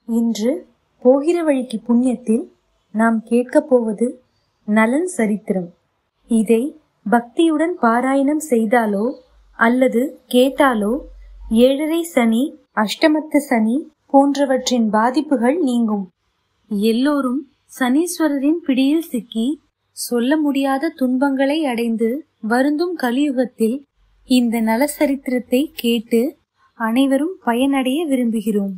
இன்று போகிற வழிக்கு புண்ணியத்தில் நாம் கேட்கப் போவது நலன் சரித்திரம் இதை பக்தியுடன் பாராயணம் செய்தாலோ அல்லது கேட்டாலோ ஏழரை சனி அஷ்டமத்து சனி போன்றவற்றின் பாதிப்புகள் நீங்கும் எல்லோரும் சனீஸ்வரரின் பிடியில் சிக்கி சொல்ல முடியாத துன்பங்களை அடைந்து வருந்தும் கலியுகத்தில் இந்த நலசரித்திரத்தை கேட்டு அனைவரும் பயனடைய விரும்புகிறோம்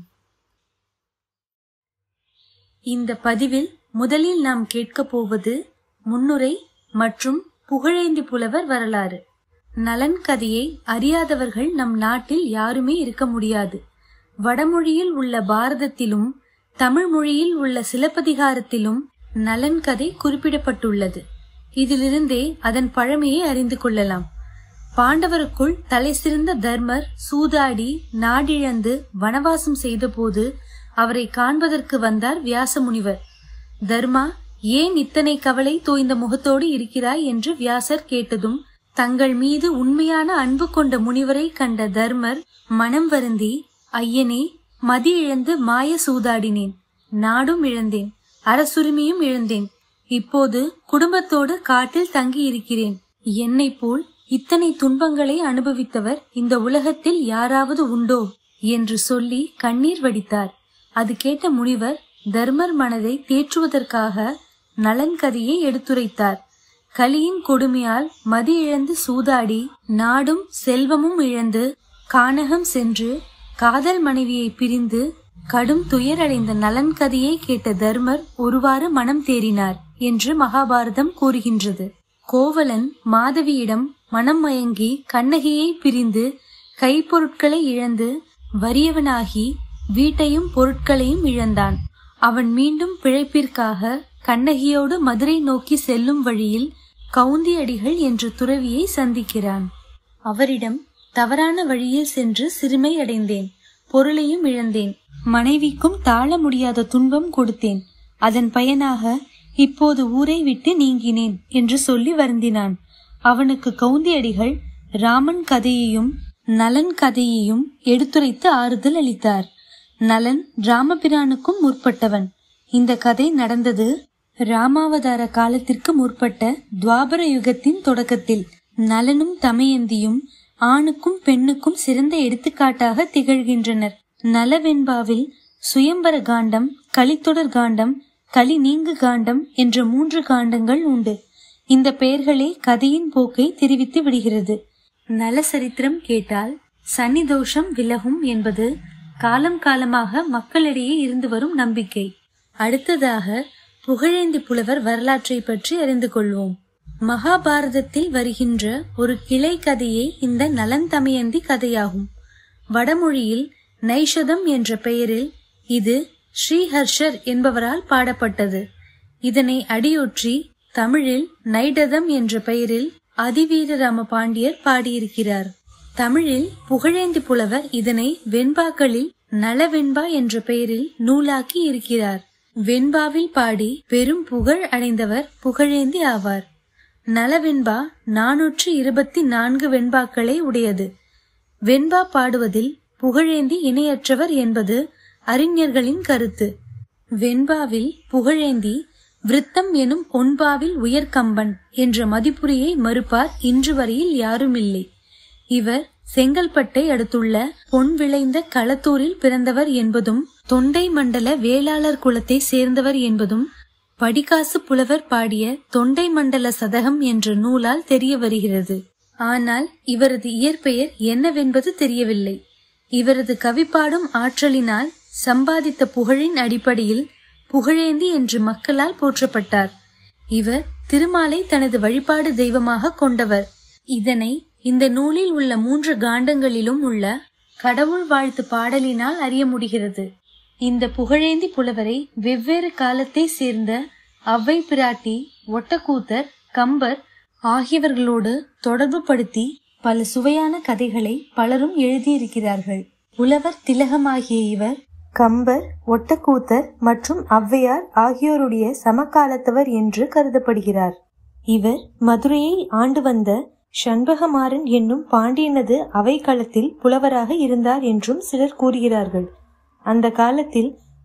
இந்த பதிவில் முதலில் நாம் கேட்கப் போவது முன்னுரை மற்றும் புகழேந்தி புலவர் வரலாறு நலன் கதையை அறியாதவர்கள் நம் நாட்டில் யாருமே இருக்க முடியாது வடமொழியில் உள்ள பாரதத்திலும் தமிழ் மொழியில் உள்ள சிலப்பதிகாரத்திலும் நலன் கதை குறிப்பிடப்பட்டுள்ளது இதிலிருந்தே அதன் பழமையை அறிந்து கொள்ளலாம் பாண்டவருக்குள் தலை சிறந்த தர்மர் சூதாடி நாடிழந்து வனவாசம் செய்தபோது அவரை காண்பதற்கு வந்தார் வியாச முனிவர் தர்மா ஏன் இத்தனை கவலை தோய்ந்த முகத்தோடு இருக்கிறாய் என்று வியாசர் கேட்டதும் தங்கள் மீது உண்மையான அன்பு கொண்ட முனிவரை கண்ட தர்மர் மனம் வருந்தி ஐயனே மதி இழந்து மாய சூதாடினேன் நாடும் இழந்தேன் அரசுரிமையும் இழந்தேன் இப்போது குடும்பத்தோடு காட்டில் தங்கி இருக்கிறேன் என்னை போல் இத்தனை துன்பங்களை அனுபவித்தவர் இந்த உலகத்தில் யாராவது உண்டோ என்று சொல்லி கண்ணீர் வடித்தார் அது கேட்ட முனிவர் தர்மர் மனதை தேற்றுவதற்காக நலன் கதையை எடுத்துரைத்தார் கலியின் கொடுமையால் மதி இழந்து சூதாடி நாடும் செல்வமும் இழந்து கானகம் சென்று காதல் மனைவியை பிரிந்து கடும் துயரடைந்த நலன் கதையை கேட்ட தர்மர் ஒருவாறு மனம் தேறினார் என்று மகாபாரதம் கூறுகின்றது கோவலன் மாதவியிடம் மனம் மயங்கி கண்ணகியை பிரிந்து கைப்பொருட்களை இழந்து வறியவனாகி வீட்டையும் பொருட்களையும் இழந்தான் அவன் மீண்டும் பிழைப்பிற்காக கண்ணகியோடு மதுரை நோக்கி செல்லும் வழியில் கவுந்தியடிகள் என்ற துறவியை சந்திக்கிறான் அவரிடம் தவறான வழியில் சென்று சிறுமை அடைந்தேன் பொருளையும் இழந்தேன் மனைவிக்கும் தாழ முடியாத துன்பம் கொடுத்தேன் அதன் பயனாக இப்போது ஊரை விட்டு நீங்கினேன் என்று சொல்லி வருந்தினான் அவனுக்கு கவுந்தியடிகள் ராமன் கதையையும் நலன் கதையையும் எடுத்துரைத்து ஆறுதல் அளித்தார் நலன் ராமபிரானுக்கும் முற்பட்டவன் இந்த கதை நடந்தது ராமாவதார காலத்திற்கு முற்பட்ட துவாபர யுகத்தின் தொடக்கத்தில் நலனும் தமயந்தியும் ஆணுக்கும் பெண்ணுக்கும் சிறந்த எடுத்துக்காட்டாக திகழ்கின்றனர் நலவெண்பாவில் சுயம்பர காண்டம் கலித்தொடர் காண்டம் களி நீங்கு காண்டம் என்ற மூன்று காண்டங்கள் உண்டு இந்த பெயர்களே கதையின் போக்கை தெரிவித்து விடுகிறது நலசரித்திரம் கேட்டால் சனி தோஷம் விலகும் என்பது காலம் காலமாக மக்களிடையே இருந்து வரும் நம்பிக்கை அடுத்ததாக புகழேந்தி புலவர் வரலாற்றை பற்றி அறிந்து கொள்வோம் மகாபாரதத்தில் வருகின்ற ஒரு கிளை கதையே இந்த நலன் தமயந்தி கதையாகும் வடமொழியில் நைஷதம் என்ற பெயரில் இது ஸ்ரீஹர்ஷர் என்பவரால் பாடப்பட்டது இதனை அடியொற்றி தமிழில் நைடதம் என்ற பெயரில் அதிவீரராம பாண்டியர் பாடியிருக்கிறார் தமிழில் புகழேந்தி புலவர் இதனை வெண்பாக்களில் நலவெண்பா என்ற பெயரில் நூலாக்கி இருக்கிறார் வெண்பாவில் பாடி பெரும் புகழ் அடைந்தவர் புகழேந்தி ஆவார் நலவெண்பா நானூற்று இருபத்தி நான்கு வெண்பாக்களை உடையது வெண்பா பாடுவதில் புகழேந்தி இணையற்றவர் என்பது அறிஞர்களின் கருத்து வெண்பாவில் புகழேந்தி விருத்தம் எனும் ஒன்பாவில் உயர்கம்பன் என்ற மதிப்புரையை மறுப்பார் இன்று வரையில் யாருமில்லை இவர் செங்கல்பட்டை அடுத்துள்ள பொன் விளைந்த களத்தூரில் பிறந்தவர் என்பதும் தொண்டை மண்டல வேளாளர் குலத்தை சேர்ந்தவர் என்பதும் படிகாசு புலவர் பாடிய தொண்டை மண்டல சதகம் என்ற நூலால் தெரிய வருகிறது ஆனால் இவரது இயற்பெயர் என்னவென்பது தெரியவில்லை இவரது கவிப்பாடும் ஆற்றலினால் சம்பாதித்த புகழின் அடிப்படையில் புகழேந்தி என்று மக்களால் போற்றப்பட்டார் இவர் திருமாலை தனது வழிபாடு தெய்வமாக கொண்டவர் இதனை இந்த நூலில் உள்ள மூன்று காண்டங்களிலும் உள்ள கடவுள் வாழ்த்து பாடலினால் அறிய முடிகிறது இந்த புகழேந்தி புலவரை வெவ்வேறு காலத்தை சேர்ந்த அவ்வை பிராட்டி ஒட்டக்கூத்தர் கம்பர் ஆகியவர்களோடு தொடர்பு படுத்தி பல சுவையான கதைகளை பலரும் எழுதியிருக்கிறார்கள் புலவர் திலகமாகிய இவர் கம்பர் ஒட்டக்கூத்தர் மற்றும் ஔவையார் ஆகியோருடைய சமகாலத்தவர் என்று கருதப்படுகிறார் இவர் மதுரையை ஆண்டு வந்த சண்பகமாறன் என்னும் பாண்டியனது அவைக்களத்தில் புலவராக இருந்தார் என்றும் சிலர் கூறுகிறார்கள் அந்த காலத்தில்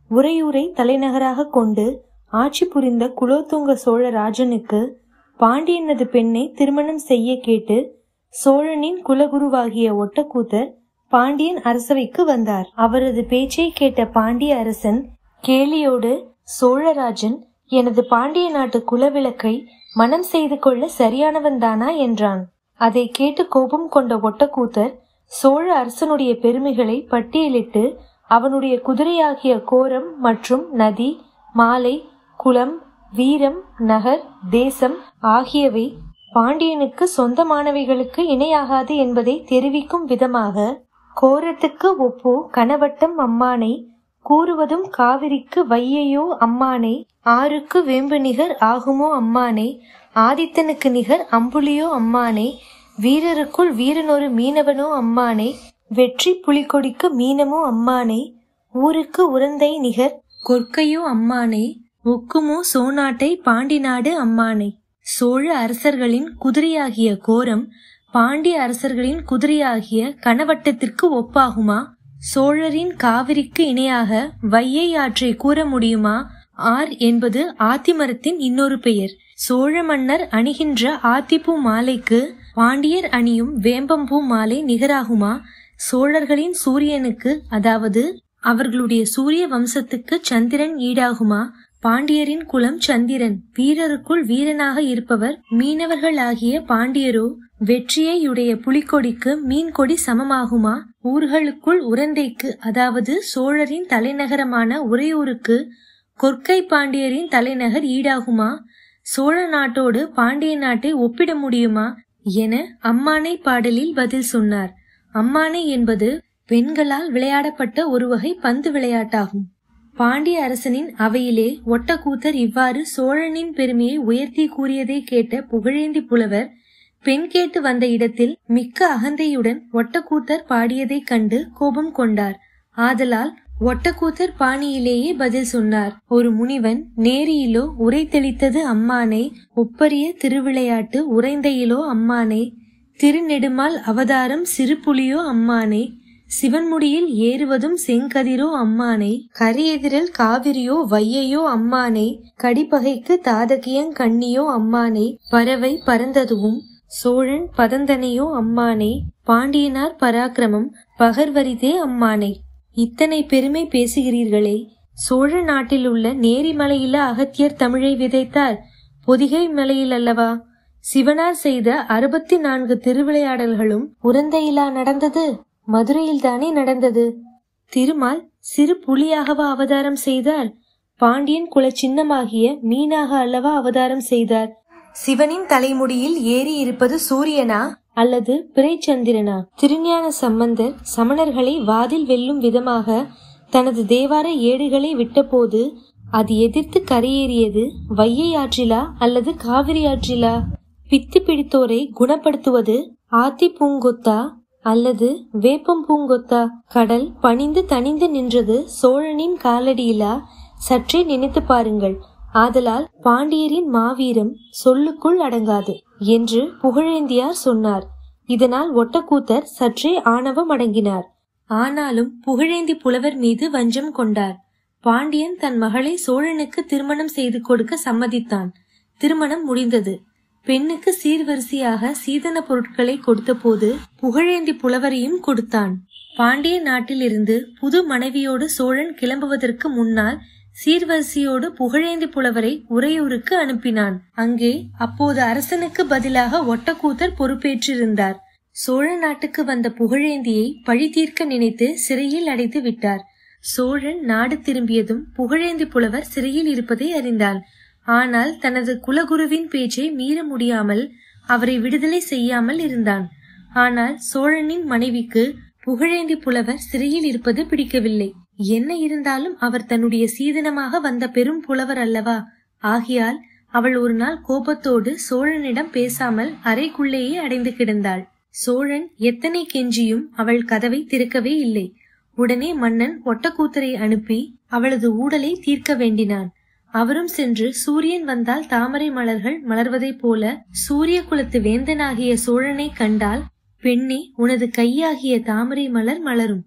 உறையூரை தலைநகராக கொண்டு ஆட்சி புரிந்த குலோத்துங்க சோழ ராஜனுக்கு பாண்டியனது பெண்ணை திருமணம் செய்ய கேட்டு சோழனின் குலகுருவாகிய ஒட்டக்கூத்தர் பாண்டியன் அரசவைக்கு வந்தார் அவரது பேச்சை கேட்ட பாண்டிய அரசன் கேலியோடு சோழராஜன் எனது பாண்டிய நாட்டு குலவிளக்கை மனம் செய்து கொள்ள சரியானவன்தானா என்றான் அதை கேட்டு கோபம் கொண்ட ஒட்டக்கூத்தர் சோழ அரசனுடைய பெருமைகளை பட்டியலிட்டு அவனுடைய குதிரையாகிய கோரம் மற்றும் நதி மாலை குலம் வீரம் நகர் தேசம் ஆகியவை பாண்டியனுக்கு சொந்தமானவைகளுக்கு இணையாகாது என்பதை தெரிவிக்கும் விதமாக கோரத்துக்கு ஒப்போ கனவட்டம் அம்மானை கூறுவதும் காவிரிக்கு வையையோ அம்மானை ஆருக்கு வேம்பு நிகர் ஆகுமோ அம்மானை ஆதித்தனுக்கு நிகர் அம்புலியோ அம்மானை வீரருக்குள் வீரனொரு மீனவனோ அம்மானை வெற்றி புலிகொடிக்கு மீனமோ அம்மானை ஊருக்கு உரந்தை நிகர் கொற்கையோ அம்மானை ஒக்குமோ சோநாட்டை பாண்டி நாடு அம்மானை சோழ அரசர்களின் குதிரையாகிய கோரம் பாண்டிய அரசர்களின் குதிரையாகிய கனவட்டத்திற்கு ஒப்பாகுமா சோழரின் காவிரிக்கு இணையாக வையை ஆற்றை கூற முடியுமா ஆர் என்பது ஆத்திமரத்தின் இன்னொரு பெயர் சோழ மன்னர் அணிகின்ற ஆத்திப்பூ மாலைக்கு பாண்டியர் அணியும் வேம்பம்பூ மாலை நிகராகுமா சோழர்களின் சூரியனுக்கு அதாவது அவர்களுடைய சூரிய வம்சத்துக்கு சந்திரன் ஈடாகுமா பாண்டியரின் குலம் சந்திரன் வீரருக்குள் வீரனாக இருப்பவர் மீனவர்களாகிய பாண்டியரோ வெற்றியையுடைய புலிக்கொடிக்கு மீன்கொடி சமமாகுமா ஊர்களுக்குள் உரந்தைக்கு அதாவது சோழரின் தலைநகரமான உறையூருக்கு கொற்கை பாண்டியரின் தலைநகர் ஈடாகுமா சோழ நாட்டோடு பாண்டிய நாட்டை ஒப்பிட முடியுமா என அம்மானை பாடலில் பதில் சொன்னார் அம்மானை என்பது பெண்களால் விளையாடப்பட்ட ஒரு வகை பந்து விளையாட்டாகும் பாண்டிய அரசனின் அவையிலே ஒட்டக்கூத்தர் இவ்வாறு சோழனின் பெருமையை உயர்த்தி கூறியதை கேட்ட புகழேந்தி புலவர் பெண் கேட்டு வந்த இடத்தில் மிக்க அகந்தையுடன் ஒட்டக்கூத்தர் பாடியதைக் கண்டு கோபம் கொண்டார் ஆதலால் ஒட்டக்கூத்தர் பாணியிலேயே பதில் சொன்னார் ஒரு முனிவன் நேரியிலோ உரை தெளித்தது அம்மானை ஒப்பரிய திருவிளையாட்டு உறைந்தையிலோ அம்மானை திருநெடுமால் அவதாரம் சிறு புலியோ அம்மானை சிவன்முடியில் ஏறுவதும் செங்கதிரோ அம்மானை கரியெதிரல் காவிரியோ வையையோ அம்மானை கடிப்பகைக்கு தாதகியங் கண்ணியோ அம்மானை பறவை பறந்ததுவும் சோழன் பதந்தனையோ அம்மானை பாண்டியனார் பராக்கிரமம் பகர்வரிதே அம்மானை இத்தனை பெருமை பேசுகிறீர்களே சோழ நாட்டில் உள்ள நேரிமலையில அகத்தியர் தமிழை விதைத்தார் பொதிகை மலையில் அல்லவா சிவனார் செய்த அறுபத்தி நான்கு திருவிளையாடல்களும் உரந்தையிலா நடந்தது மதுரையில் தானே நடந்தது திருமால் சிறு புலியாகவா அவதாரம் செய்தார் பாண்டியன் குல சின்னமாகிய மீனாக அல்லவா அவதாரம் செய்தார் சிவனின் தலைமுடியில் ஏறி இருப்பது சூரியனா அல்லது பிறைச்சந்திரனா திருஞான சம்பந்தர் சமணர்களை வாதில் வெல்லும் விதமாக தனது தேவார ஏடுகளை விட்டபோது அது எதிர்த்து கரையேறியது வையை ஆற்றிலா அல்லது காவிரி ஆற்றிலா பித்து பிடித்தோரை குணப்படுத்துவது ஆத்தி பூங்கொத்தா அல்லது வேப்பம் பூங்கொத்தா கடல் பணிந்து தணிந்து நின்றது சோழனின் காலடியிலா சற்றே நினைத்து பாருங்கள் ஆதலால் பாண்டியரின் மாவீரம் சொல்லுக்குள் அடங்காது என்று புகழேந்தியார் சொன்னார் இதனால் ஒட்டக்கூத்தர் சற்றே ஆணவம் அடங்கினார் ஆனாலும் புகழேந்தி புலவர் மீது வஞ்சம் கொண்டார் பாண்டியன் தன் மகளை சோழனுக்கு திருமணம் செய்து கொடுக்க சம்மதித்தான் திருமணம் முடிந்தது பெண்ணுக்கு சீர்வரிசையாக சீதன பொருட்களை கொடுத்தபோது புகழேந்தி புலவரையும் கொடுத்தான் பாண்டிய நாட்டிலிருந்து புது மனைவியோடு சோழன் கிளம்புவதற்கு முன்னால் சீர்வரிசையோடு புகழேந்தி புலவரை உறையூருக்கு அனுப்பினான் அங்கே அப்போது அரசனுக்கு பதிலாக ஒட்டக்கூத்தர் பொறுப்பேற்றிருந்தார் சோழ நாட்டுக்கு வந்த புகழேந்தியை பழி தீர்க்க நினைத்து சிறையில் அடைத்து விட்டார் சோழன் நாடு திரும்பியதும் புகழேந்தி புலவர் சிறையில் இருப்பதை அறிந்தான் ஆனால் தனது குலகுருவின் பேச்சை மீற முடியாமல் அவரை விடுதலை செய்யாமல் இருந்தான் ஆனால் சோழனின் மனைவிக்கு புகழேந்தி புலவர் சிறையில் இருப்பது பிடிக்கவில்லை என்ன இருந்தாலும் அவர் தன்னுடைய சீதனமாக வந்த பெரும் புலவர் அல்லவா ஆகையால் அவள் ஒரு நாள் கோபத்தோடு சோழனிடம் பேசாமல் அறைக்குள்ளேயே அடைந்து கிடந்தாள் சோழன் எத்தனை கெஞ்சியும் அவள் கதவை திறக்கவே இல்லை உடனே மன்னன் ஒட்டக்கூத்தரை அனுப்பி அவளது ஊடலை தீர்க்க வேண்டினான் அவரும் சென்று சூரியன் வந்தால் தாமரை மலர்கள் மலர்வதைப் போல சூரிய குலத்து வேந்தனாகிய சோழனை கண்டால் பெண்ணே உனது கையாகிய தாமரை மலர் மலரும்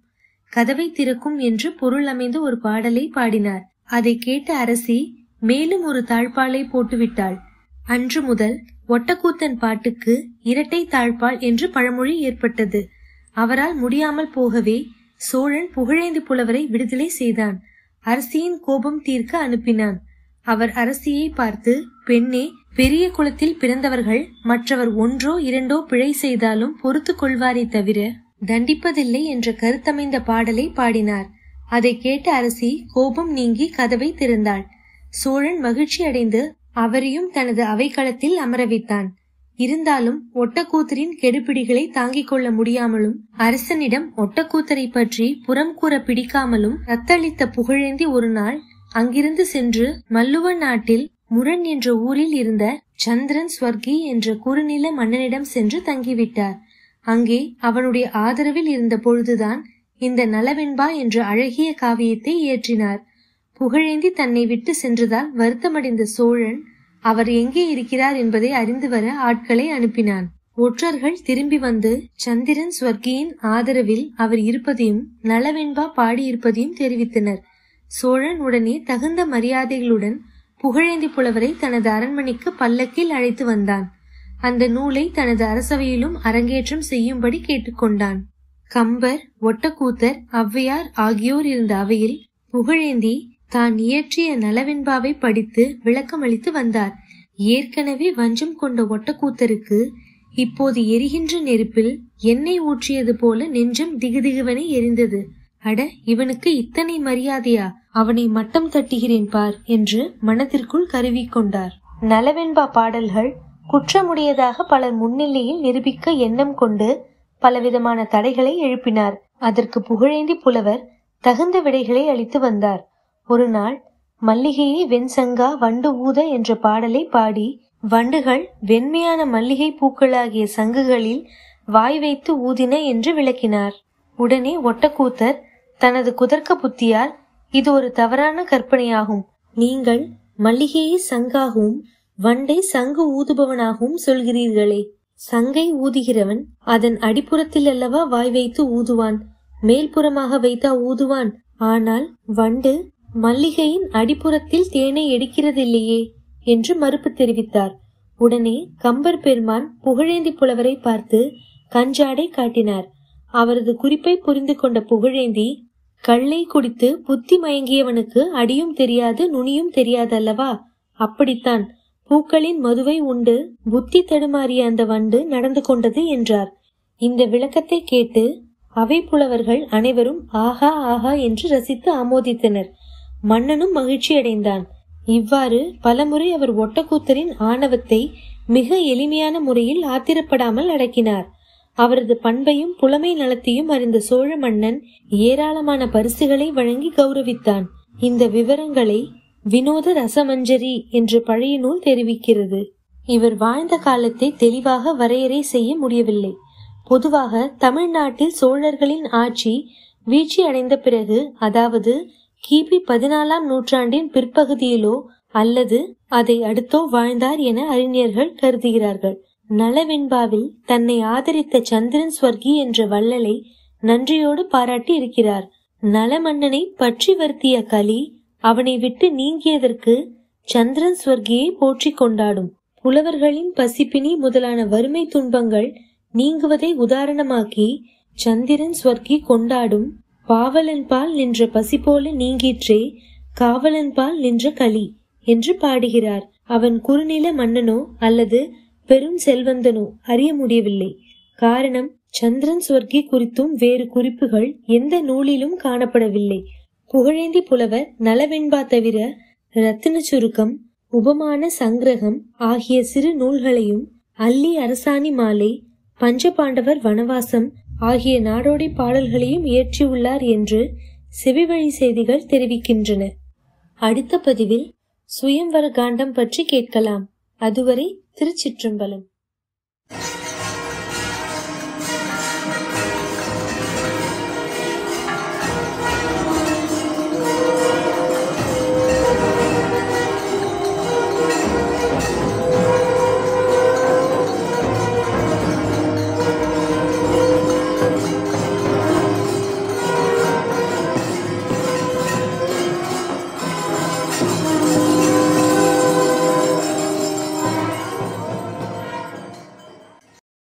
கதவை திறக்கும் என்று பொருள் அமைந்த ஒரு பாடலை பாடினார் அதை கேட்ட அரசி மேலும் ஒரு தாழ்பாலை போட்டுவிட்டாள் அன்று முதல் ஒட்டக்கூத்தன் பாட்டுக்கு இரட்டை தாழ்பால் என்று பழமொழி ஏற்பட்டது அவரால் முடியாமல் போகவே சோழன் புகழேந்தி புலவரை விடுதலை செய்தான் அரசியின் கோபம் தீர்க்க அனுப்பினான் அவர் அரசியை பார்த்து பெண்ணே பெரிய குலத்தில் பிறந்தவர்கள் மற்றவர் ஒன்றோ இரண்டோ பிழை செய்தாலும் பொறுத்து கொள்வாரே தவிர தண்டிப்பதில்லை என்ற கருத்தமைந்த பாடலை பாடினார் அதை கேட்ட அரசி கோபம் நீங்கி கதவை திறந்தாள் சோழன் மகிழ்ச்சி அடைந்து அவரையும் தனது அவைக்களத்தில் அமர வைத்தான் இருந்தாலும் ஒட்டக்கூத்தரின் கெடுபிடிகளை தாங்கிக் கொள்ள முடியாமலும் அரசனிடம் ஒட்டக்கூத்தரை பற்றி புறம் கூற பிடிக்காமலும் ரத்தளித்த புகழேந்தி ஒரு நாள் அங்கிருந்து சென்று மல்லுவ நாட்டில் முரண் என்ற ஊரில் இருந்த சந்திரன் ஸ்வர்கி என்ற குறுநில மன்னனிடம் சென்று தங்கிவிட்டார் அங்கே அவனுடைய ஆதரவில் இருந்த பொழுதுதான் இந்த நலவெண்பா என்ற அழகிய காவியத்தை இயற்றினார் புகழேந்தி தன்னை விட்டு சென்றதால் வருத்தமடைந்த சோழன் அவர் எங்கே இருக்கிறார் என்பதை அறிந்து வர ஆட்களை அனுப்பினான் ஒற்றர்கள் திரும்பி வந்து சந்திரன் ஸ்வர்கியின் ஆதரவில் அவர் இருப்பதையும் நலவெண்பா பாடியிருப்பதையும் தெரிவித்தனர் சோழன் உடனே தகுந்த மரியாதைகளுடன் புகழேந்தி புலவரை தனது அரண்மனைக்கு பல்லக்கில் அழைத்து வந்தான் அந்த நூலை தனது அரசவையிலும் அரங்கேற்றம் செய்யும்படி கேட்டுக்கொண்டான் கம்பர் ஒட்டக்கூத்தர் ஔவையார் ஆகியோர் இருந்த அவையில் புகழேந்தி தான் இயற்றிய நலவெண்பாவை படித்து விளக்கமளித்து வந்தார் ஏற்கனவே வஞ்சம் கொண்ட ஒட்டக்கூத்தருக்கு இப்போது எரிகின்ற நெருப்பில் எண்ணெய் ஊற்றியது போல நெஞ்சம் திகுதிகுவனை எரிந்தது அட இவனுக்கு இத்தனை மரியாதையா அவனை மட்டம் தட்டுகிறேன் பார் என்று மனதிற்குள் கருவிக்கொண்டார் நலவெண்பா பாடல்கள் குற்றமுடையதாக பலர் முன்னிலையில் நிரூபிக்க எண்ணம் கொண்டு பலவிதமான தடைகளை எழுப்பினார் அதற்கு புகழேந்தி புலவர் தகுந்த விடைகளை அளித்து வந்தார் ஒரு நாள் மல்லிகையை வெண்சங்கா வண்டு ஊத என்ற பாடலை பாடி வண்டுகள் வெண்மையான மல்லிகை பூக்களாகிய சங்குகளில் வாய் வைத்து ஊதின என்று விளக்கினார் உடனே ஒட்டக்கூத்தர் தனது குதர்க்க புத்தியால் இது ஒரு தவறான கற்பனையாகும் நீங்கள் மல்லிகையை சங்காகவும் வண்டை சங்கு ஊதுபவனாகவும் சொல்கிறீர்களே சங்கை ஊதுகிறவன் அதன் அடிப்புறத்தில் அல்லவா வாய் வைத்து ஊதுவான் மேல்புறமாக வைத்தா ஊதுவான் ஆனால் வண்டு மல்லிகையின் அடிப்புறத்தில் தேனை எடுக்கிறதில்லையே என்று மறுப்பு தெரிவித்தார் உடனே கம்பர் பெருமான் புகழேந்தி புலவரை பார்த்து கஞ்சாடை காட்டினார் அவரது குறிப்பை புரிந்து கொண்ட புகழேந்தி கள்ளை குடித்து புத்தி மயங்கியவனுக்கு அடியும் தெரியாது நுனியும் தெரியாது அல்லவா அப்படித்தான் பூக்களின் மதுவை உண்டு புத்தி தடுமாறிய அந்த வண்டு நடந்து கொண்டது என்றார் இந்த விளக்கத்தை கேட்டு அவை புலவர்கள் அனைவரும் ஆஹா ஆஹா என்று ரசித்து ஆமோதித்தனர் மன்னனும் மகிழ்ச்சி அடைந்தான் இவ்வாறு பலமுறை அவர் ஒட்டக்கூத்தரின் ஆணவத்தை மிக எளிமையான முறையில் ஆத்திரப்படாமல் அடக்கினார் அவரது பண்பையும் புலமை நலத்தையும் அறிந்த சோழ மன்னன் ஏராளமான பரிசுகளை வழங்கி கௌரவித்தான் இந்த விவரங்களை வினோத ரசமஞ்சரி என்று பழைய நூல் தெரிவிக்கிறது இவர் வாழ்ந்த காலத்தை தெளிவாக வரையறை செய்ய முடியவில்லை பொதுவாக தமிழ்நாட்டில் சோழர்களின் ஆட்சி வீழ்ச்சி அடைந்த பிறகு அதாவது கிபி பதினாலாம் நூற்றாண்டின் பிற்பகுதியிலோ அல்லது அதை அடுத்தோ வாழ்ந்தார் என அறிஞர்கள் கருதுகிறார்கள் நலவெண்பாவில் தன்னை ஆதரித்த சந்திரன் ஸ்வர்கி என்ற வள்ளலை நன்றியோடு பாராட்டி இருக்கிறார் நலமன்னனை பற்றி வருத்திய கலி அவனை விட்டு நீங்கியதற்கு சந்திரன் ஸ்வர்கியை போற்றி கொண்டாடும் புலவர்களின் பசிப்பினி முதலான வறுமை துன்பங்கள் நீங்குவதை உதாரணமாக்கி சந்திரன் ஸ்வர்கி கொண்டாடும் பாவலன் பால் நின்ற பசி போல நீங்கிற்றே காவலன் பால் நின்ற களி என்று பாடுகிறார் அவன் குறுநில மன்னனோ அல்லது பெரும் செல்வந்தனோ அறிய முடியவில்லை காரணம் சந்திரன் ஸ்வர்கி குறித்தும் வேறு குறிப்புகள் எந்த நூலிலும் காணப்படவில்லை புகழேந்தி புலவர் நலவெண்பா தவிர ரத்தின சுருக்கம் உபமான சங்கிரகம் ஆகிய சிறு நூல்களையும் அல்லி அரசாணி மாலை பஞ்சபாண்டவர் வனவாசம் ஆகிய நாடோடி பாடல்களையும் இயற்றியுள்ளார் என்று செவிவழி செய்திகள் தெரிவிக்கின்றன அடுத்த பதிவில் சுயம்வர காண்டம் பற்றி கேட்கலாம் அதுவரை திருச்சிற்றம்பலம்